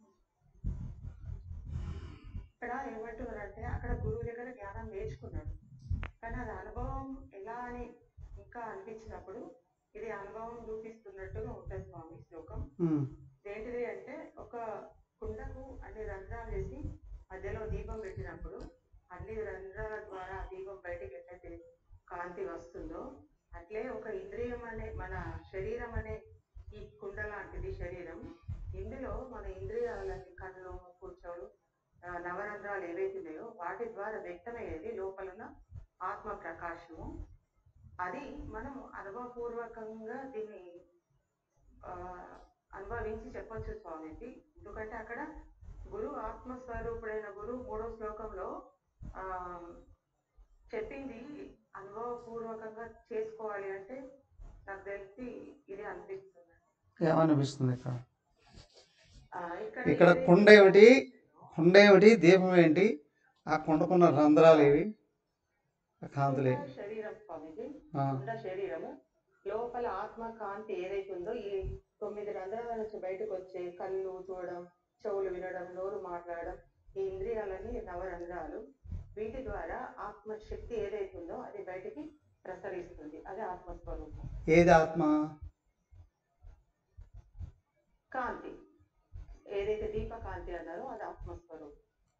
ఇక్కడ ఏమంటున్నారంటే అక్కడ గురువు దగ్గర జ్ఞానం నేర్చుకున్నాడు కానీ అది అనుభవం ఎలా అని ఇంకా అనిపించినప్పుడు ఇది అనుభవం చూపిస్తున్నట్టుగా ఉంటుంది స్వామి శ్లోకం ఉమ్, ఏంటిది అంటే ఒక కుండకు అన్ని రంధ్రాలు వేసి మధ్యలో దీపం పెట్టినప్పుడు అన్ని రంధ్రాల ద్వారా ఆ దీపం బయటికి ఎట్లయితే కాంతి వస్తుందో అట్లే ఒక ఇంద్రియం అనే మన శరీరం అనే ఈ కుండ లాంటిది శరీరం ఇందులో మన ఇంద్రియాలన్నీ కళ్ళు ముక్కు చెవులు ఆ, నవరంధ్రాలు ఏవైతే ఉన్నాయో వాటి ద్వారా వ్యక్తమయ్యేది లోపలున్న ఆత్మ ప్రకాశము అది మనం అనుభవపూర్వకంగా దీన్ని ఆ, అనుభవించి చెప్పొచ్చు స్వామికి ఎందుకంటే అక్కడ గురు ఆత్మస్వరూపుడైన గురు మూడో శ్లోకంలో ఆ చెప్పింది అనుభవపూర్వకంగా చేసుకోవాలి అంటే నాకు తెలిసి ఇది అనిపిస్తుంది ఏమనిపిస్తుంది ఇక్కడ ఆ, ఇక్కడ ఇక్కడ ఏది- కుండ ఏమిటి కుండ ఏమిటి దీపం ఏంటి ఆ కుండకున్న రంధ్రాలు ఏవి కాంతులే కుండ శరీరం స్వామిజీ ఆ, కుండ శరీరము లోపల ఆత్మ కాంతి ఏదైతే ఉందో ఈ తొమ్మిది రంధ్రాల నుంచి బయటకు వచ్చే కళ్ళు చూడడం చెవులు వినడం నోరు మాట్లాడడం ఈ ఇంద్రియాలని నవరంధ్రాలు వీటి ద్వారా ఆత్మ శక్తి ఏదైతే ఉందో అది బయటికి ప్రసరిస్తుంది అది ఆత్మస్వరూపం ఏది ఆత్మ కాంతి ఏదైతే దీపకాంతి అన్నారో అది ఆత్మస్వరూపం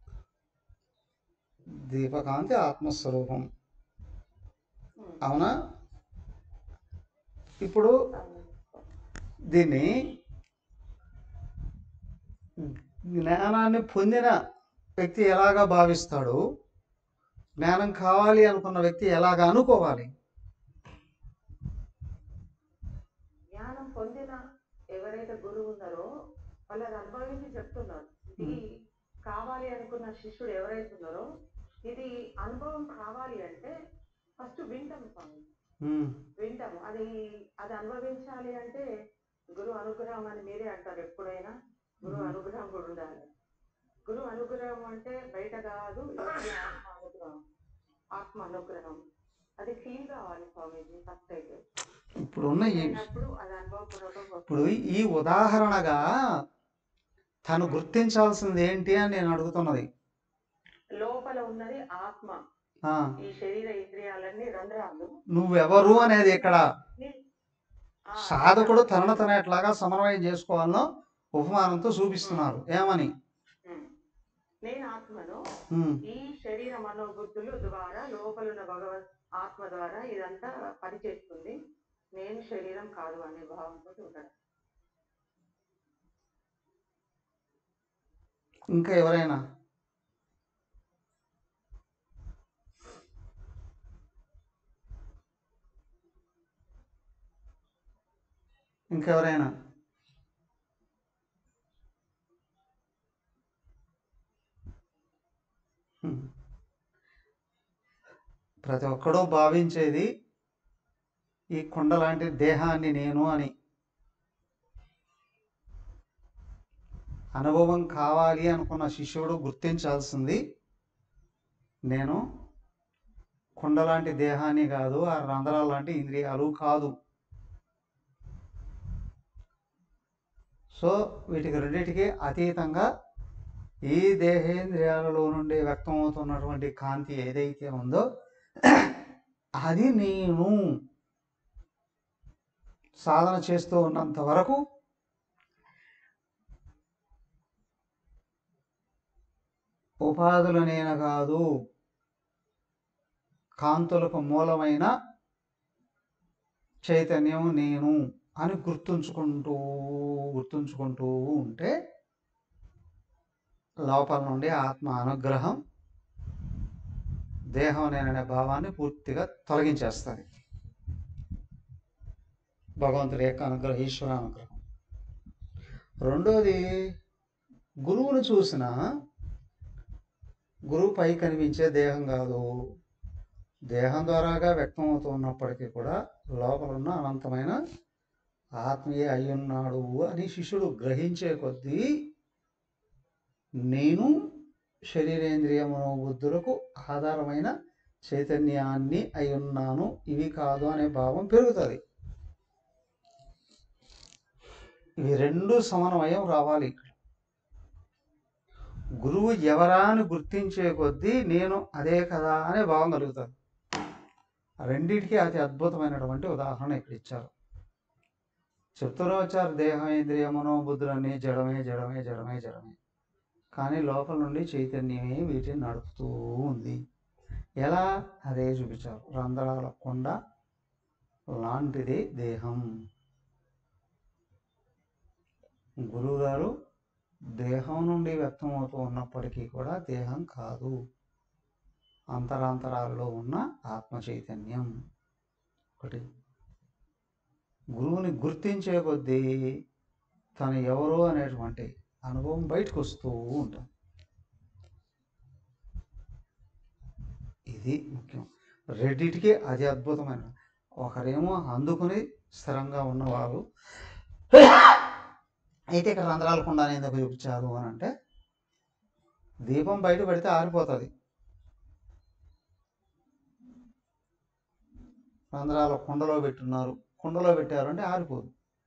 దీపకాంతి ఆత్మస్వరూపం ఉమ్. అవునా ఇప్పుడు దీన్ని జ్ఞానాన్ని పొందిన వ్యక్తి ఎలాగా భావిస్తాడు జ్ఞానం కావాలి అనుకున్న వ్యక్తి ఎలాగ అనుకోవాలి జ్ఞానం పొందిన ఎవరైతే గురువు ఉన్నారో వాళ్ళు అది అనుభవించి చెప్తున్నారు ఇది కావాలి అనుకున్న శిష్యుడు ఎవరైతే ఉన్నారో ఇది అనుభవం కావాలి అంటే ఫస్ట్ వింటాం స్వామి ఉమ్, వింటాము అది అది అనుభవించాలి అంటే గురువు అనుగ్రహం అని మీరే అంటారు ఎప్పుడైనా గురువు అనుగ్రహం కూడా ఉండాలి గురువు అనుగ్రహం అంటే బయట కాదు లోపల ఆత్మ అనుగ్రహం ఆత్మ అనుగ్రహం అది ఫీల్ కావాలి స్వామీజీ ఫస్ట్ అయితే ఇప్పుడున్న ఈ అయినప్పుడు అది అనుభవపూర్వకంగా ఇప్పుడు ఈ ఉదాహరణగా తను గుర్తించాల్సింది ఏంటి అని నేను అడుగుతున్నది లోపల ఉన్నది ఆత్మ ఆ, ఈ శరీర ఇంద్రియాలన్నీ రంధ్రాలు నువ్వెవరు అనేది ఇక్కడ ఆ, సాధకుడు తనను తన ఎట్లాగా సమన్వయం చేసుకోవాలనో ఉపమానంతో చూపిస్తున్నారు ఏమని ఉమ్. నేను ఆత్మను ఉమ్, ఈ శరీర మనోబుద్ధులు ద్వారా లోపలున్న భగవత్ ఆత్మ ద్వారా ఇదంతా పనిచేస్తుంది నేను శరీరం కాదు అనే భావంతో ఉండడం ఇంకా ఎవరైనా ఇంకెవరైనా హ్మ్. ప్రతి ఒక్కడూ భావించేది ఈ కొండ లాంటి దేహాన్ని నేను అని అనుభవం కావాలి అనుకున్న శిష్యుడు గుర్తించాల్సింది నేను కుండ లాంటి దేహాన్ని కాదు ఆ రంధ్రాల లాంటి ఇంద్రియాలు కాదు సో వీటికి రెండింటికి అతీతంగా ఈ దేహేంద్రియాలలో నుండి వ్యక్తమవుతున్నటువంటి కాంతి ఏదైతే ఉందో అది నేను సాధన చేస్తూ ఉన్నంత వరకు ఉపాధులు నేను కాదు కాంతులకు మూలమైన చైతన్యం నేను అని గుర్తుంచుకుంటూ గుర్తుంచుకుంటూ ఉంటే లోపల నుండి ఆత్మ అనుగ్రహం దేహం నేననే భావాన్ని పూర్తిగా తొలగించేస్తుంది భగవంతుడి యొక్క అనుగ్రహం ఈశ్వర అనుగ్రహం రెండోది గురువును చూసిన గురువు పై కనిపించే దేహం కాదు దేహం ద్వారాగా వ్యక్తం అవుతూ ఉన్నప్పటికీ కూడా లోపల ఉన్న అనంతమైన ఆత్మీయ అయి ఉన్నాడు అని శిష్యుడు గ్రహించే కొద్దీ నేను శరీరేంద్రియ మనోబుద్ధులకు ఆధారమైన చైతన్యాన్ని అయి ఉన్నాను ఇవి కాదు అనే భావం పెరుగుతుంది ఇవి రెండు సమన్వయం రావాలి ఇక్కడ గురువు ఎవరా అని గుర్తించే కొద్దీ నేను అదే కదా అనే భావం కలుగుతుంది రెండింటికి అతి అద్భుతమైనటువంటి ఉదాహరణ ఇక్కడ ఇచ్చారు చెప్తూనే వచ్చారు దేహం ఇంద్రియ మనోబుద్ధులన్నీ జడమే జడమే జడమే జడమే కానీ లోపల నుండి చైతన్యమే వీటిని నడుపుతూ ఉంది ఎలా అదే చూపించారు రంధ్రాల కొండ లాంటిది దేహం గురువుగారు దేహం నుండి వ్యక్తమవుతూ ఉన్నప్పటికీ కూడా దేహం కాదు అంతరాంతరాల్లో ఉన్న ఆత్మ చైతన్యం ఒకటి గురువుని గుర్తించే కొద్దీ తను ఎవరు అనేటువంటి అనుభవం బయటకు వస్తూ ఉంటుంది ఇది ముఖ్యం రెండిటికి అది అద్భుతమైన ఒకరేమో అందుకుని స్థిరంగా ఉన్నవారు అయితే ఇక్కడ రంధ్రాలు కుండానే ఎందుకు చూపించారు అని అంటే దీపం బయట పెడితే ఆరిపోతుంది రంధ్రాల కుండలో పెట్టున్నారు కుండలో పెట్టారు అంటే ఆరిపోదు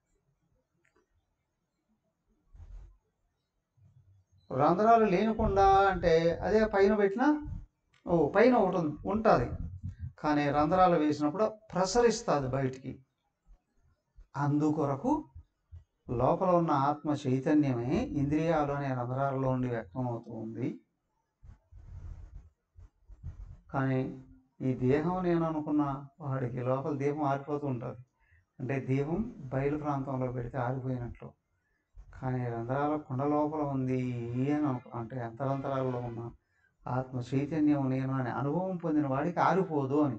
రంధ్రాలు లేనికుండా అంటే అదే పైన పెట్టినా ఓ పైన ఒకటి ఉంటుంది కానీ రంధ్రాలు వేసినప్పుడు ప్రసరిస్తుంది బయటికి అందుకొరకు లోపల ఉన్న ఆత్మ చైతన్యమే ఇంద్రియాలు అనే రంధ్రాలలో నుండి వ్యక్తమవుతూ ఉంది కానీ ఈ దేహం నేను అనుకున్న వాడికి లోపల దేహం ఆరిపోతూ ఉంటుంది అంటే దేహం బయలు ప్రాంతంలో పెడితే ఆరిపోయినట్లు కానీ రంధ్రాల కుండ లోపల ఉంది అని అనుకో అంటే అంతరంతరాల్లో ఉన్న ఆత్మ చైతన్యం నేను అనే అనుభవం పొందిన వాడికి ఆరిపోదు అని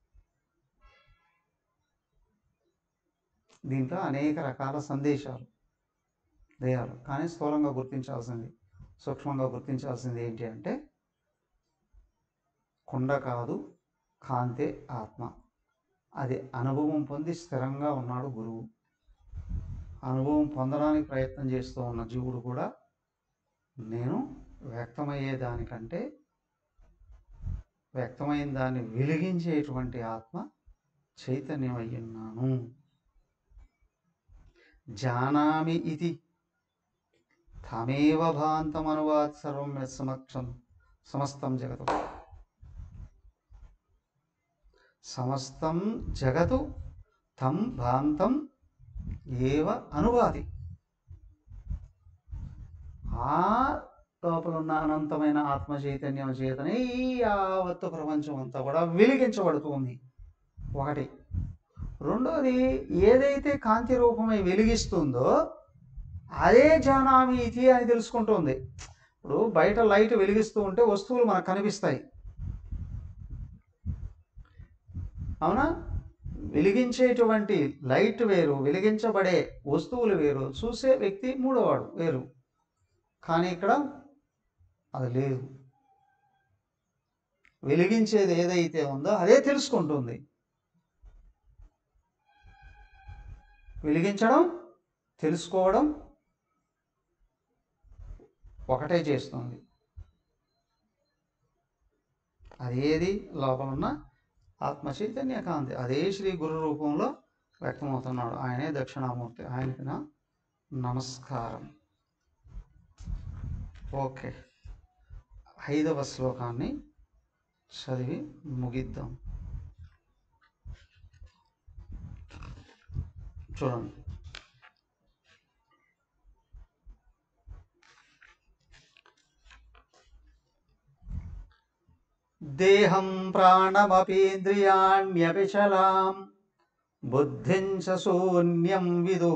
దీంట్లో అనేక రకాల సందేశాలు దేహాలు కానీ స్థూలంగా గుర్తించాల్సింది సూక్ష్మంగా గుర్తించాల్సింది ఏంటి అంటే కుండ కాదు కాంతే ఆత్మ అది అనుభవం పొంది స్థిరంగా ఉన్నాడు గురువు అనుభవం పొందడానికి ప్రయత్నం చేస్తూ ఉన్న జీవుడు కూడా నేను వ్యక్తమయ్యే దానికంటే వ్యక్తమైన దాన్ని వెలిగించేటువంటి ఆత్మ చైతన్యం అయ్యున్నాను జానామి ఇది తమేవ భాంతమనువాత్ సర్వం యత్సమక్షం సమస్తం జగతు సమస్తం జగతు తం భాంతం ఏవ అనువాది ఆ లోపల ఉన్న అనంతమైన ఆత్మ చైతన్యం చేతనే ఈ యావత్తు ప్రపంచం అంతా కూడా వెలిగించబడుతుంది ఒకటి రెండోది ఏదైతే కాంతి రూపమై వెలిగిస్తుందో అదే జానామి ఇది అని తెలుసుకుంటుంది ఇప్పుడు బయట లైట్ వెలిగిస్తూ ఉంటే వస్తువులు మనకు కనిపిస్తాయి అవునా వెలిగించేటువంటి లైట్ వేరు వెలిగించబడే వస్తువులు వేరు చూసే వ్యక్తి మూడోవాడు వేరు కానీ ఇక్కడ అది లేదు వెలిగించేది ఏదైతే ఉందో అదే తెలుసుకుంటుంది వెలిగించడం తెలుసుకోవడం ఒకటే చేస్తుంది అదేది లోపల ఉన్న ఆత్మ చైతన్య కాంతి అదే శ్రీ గురు రూపంలో వ్యక్తమవుతున్నాడు ఆయనే దక్షిణామూర్తి ఆయనకి నా నమస్కారం ఓకే ఐదవ శ్లోకాన్ని చదివి ముగిద్దాం చూడండి దేహం ప్రాణమపీంద్రియాణ్యపి చలాం బుద్ధిం చ శూన్యం విదుః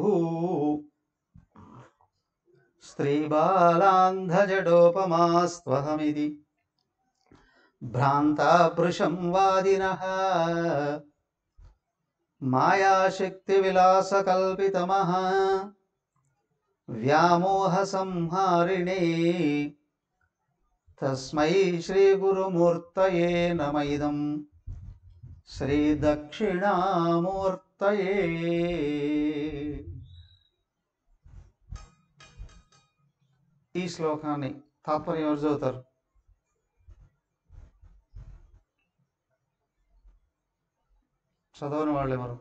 స్త్రీబాలాంధజడోపమాస్త్వహమిది భ్రాంతాభృశం వాదినః మాయాశక్తివిలాసకల్పితమః వ్యామోహసంహారిణే తస్మై శ్రీగురుమూర్తయే నమ ఇదం శ్రీదక్షిణామూర్తయే ఈ శ్లోకాన్ని తాత్పర్యం ఎవరు చదువుతారు చదవని వాళ్ళు ఎవరు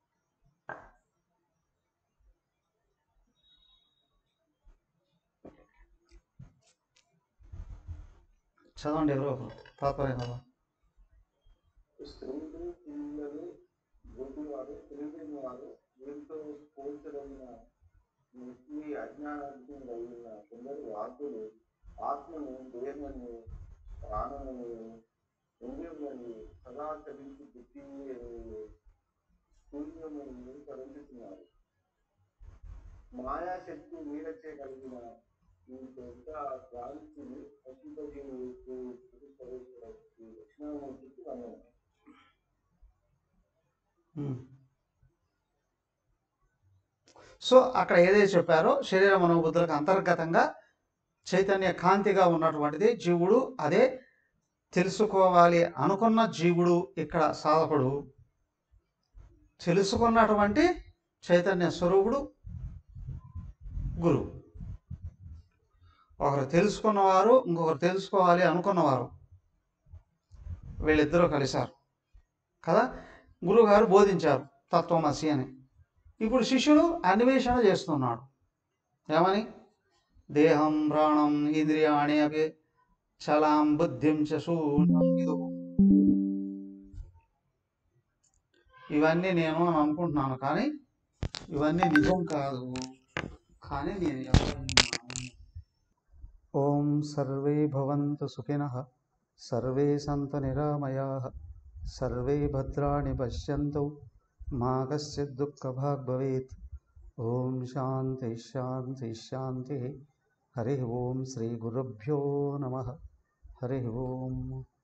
చదవండి ఎవరో ఒకరు తాత్పర్యం చదవండి స్త్రీలు పిల్లలు గుడ్డివారు తెలియని వారు వీరితో పోల్చదగిన ఈ అజ్ఞానానికి కలిగిన కొందరు వాకులు ఆత్మను దేహమని ప్రాణమని ఇంద్రియమని సదా చలించి బుద్ధి శూన్యమని తలంచుతున్నారు మాయాశక్తి మీరచ్చే కలిగిన ఈ పెద్ద క్రాంతిని అశుభజీవులకు దక్షిణామూర్తికి వందనం ఉమ్. సో అక్కడ ఏదైతే చెప్పారో శరీర మనోబుద్ధులకు అంతర్గతంగా చైతన్య కాంతిగా ఉన్నటువంటిది జీవుడు అదే తెలుసుకోవాలి అనుకున్న జీవుడు ఇక్కడ సాధకుడు తెలుసుకున్నటువంటి చైతన్య స్వరూపుడు గురువు ఒకరు తెలుసుకున్నవారు ఇంకొకరు తెలుసుకోవాలి అనుకున్నవారు వీళ్ళిద్దరూ కలిశారు కదా గురువుగారు బోధించారు తత్వమసి అని ఇప్పుడు శిష్యుడు అన్వేషణ చేస్తున్నాడు ఏమని దేహం ప్రాణం ఇంద్రియాణి అవి చలాం బుద్ధిం చ శూన్యం విదుః. ఇవన్నీ నేను అని అనుకుంటున్నాను కానీ ఇవన్నీ నిజం కాదు కానీ నేను ఎవరన్నాను ఓం సర్వే భవంతు సుఖినః సర్వే సంతు నిరామయాః సర్వే భద్రాణి పశ్యంతు మా కశ్చిత్ దుఃఖభాగ్ భవేత్ ఓం శాంతి శాంతి శాంతి హరి ఓం శ్రీ గురుభ్యో నమ హరి ఓం